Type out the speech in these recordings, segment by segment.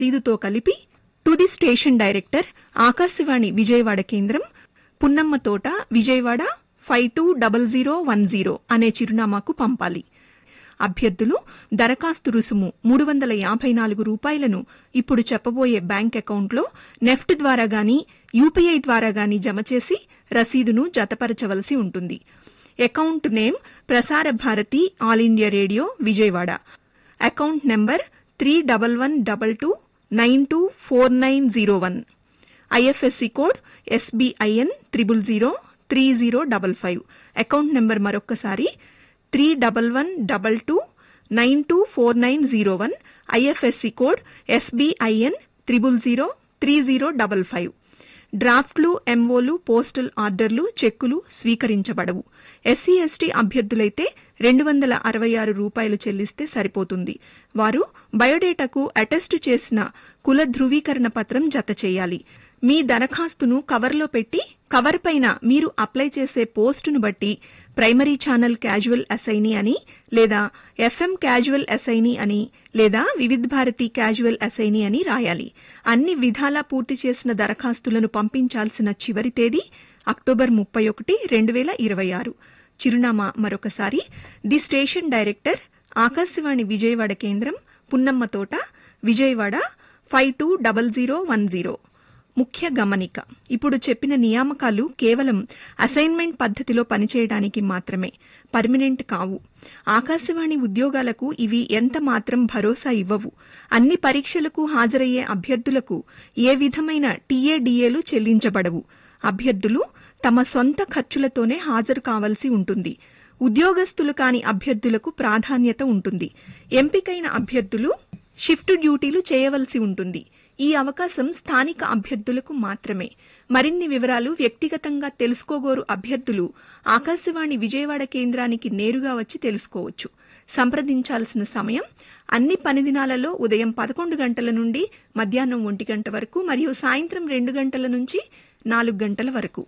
రసీదుతో కలిపి to the station director Akashvani Vijayawada కేంద్రం Punnamma Thota Vijayawada five two double zero one zero అనే చిరునామాకు పంపాలి అభ్యర్థులు దరఖాస్తు రుసుము మూడు వందల యాభై నాలుగు రూపాయలను ఇప్పుడు చెప్పబోయే బ్యాంక్ అకౌంట్లో నెఫ్ట్ ద్వారా గాని యూపీఐ ద్వారా గాని జమ చేసి రసీదును జతపరచవలసి ఉంటుంది account name Prasar Bharati all India radio Vijayawada account number three double one double two nine two four nine zero one IFSC code SBIN triple zero three zero double five account number మరొక్కసారి three double one double two nine two four nine zero one IFSC code SBIN triple zero three zero double five డ్రాఫ్ట్లు ఎంఓలు postal ఆర్డర్లు చెక్కులు స్వీకరించబడవు SC ST అభ్యర్థులైతే రెండు వందల అరవై ఆరు రూపాయలు చెల్లిస్తే సరిపోతుంది వారు బయోడేటాకు అటెస్టు చేసిన కుల ధృవీకరణ పత్రం జత చేయాలి మీ దరఖాస్తును కవర్లో పెట్టి కవర్ పైన మీరు అప్లై చేసే పోస్టును బట్టి ప్రైమరీ ఛానల్ క్యాజువల్ అసైనీ అని లేదా ఎఫ్ఎం క్యాజువల్ అసైనీ అని లేదా వివిధ్ భారతి క్యాజువల్ అసైనీ అని రాయాలి అన్ని విధాలా పూర్తి చేసిన దరఖాస్తులను పంపించాల్సిన చివరి తేదీ అక్టోబర్ ముప్పై ఒకటి రెండు వేల ఇరవై ఆరు చిరునామా మరొకసారి the station director Akashvani Vijayawada కేంద్రం Punnamma Thota Vijayawada five two double zero one zero ముఖ్య గమనిక ఇప్పుడు చెప్పిన నియామకాలు కేవలం అసైన్మెంట్ పద్ధతిలో పనిచేయడానికి మాత్రమే పర్మనెంట్ కావు ఆకాశవాణి ఉద్యోగాలకు ఇవి ఎంత మాత్రం భరోసా ఇవ్వవు అన్ని పరీక్షలకు హాజరయ్యే అభ్యర్థులకు ఏ విధమైన టీఏడీఏలు చెల్లించబడవు అభ్యర్థులు తమ సొంత ఖర్చులతోనే హాజరు కావాల్సి ఉంటుంది ఉద్యోగస్తులు కాని అభ్యర్థులకు ప్రాధాన్యత ఉంటుంది ఎంపికైన అభ్యర్థులు షిఫ్ట్ డ్యూటీలు చేయవలసి ఉంటుంది ఈ అవకాశం స్థానిక అభ్యర్థులకు మాత్రమే మరిన్ని వివరాలు వ్యక్తిగతంగా తెలుసుకోగోరు అభ్యర్థులు ఆకాశవాణి విజయవాడ కేంద్రానికి నేరుగా వచ్చి తెలుసుకోవచ్చు సంప్రదించాల్సిన సమయం అన్ని పని దినాలలో ఉదయం పదకొండు గంటల నుండి మధ్యాహ్నం ఒంటి గంట వరకు మరియు సాయంత్రం రెండు గంటల నుంచి నాలుగు గంటల వరకు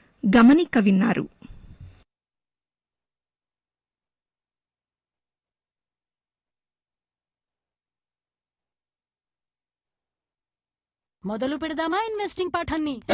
గమనిక విన్నారు మొదలు పెడదామా ఇన్వెస్టింగ్ పాఠాన్ని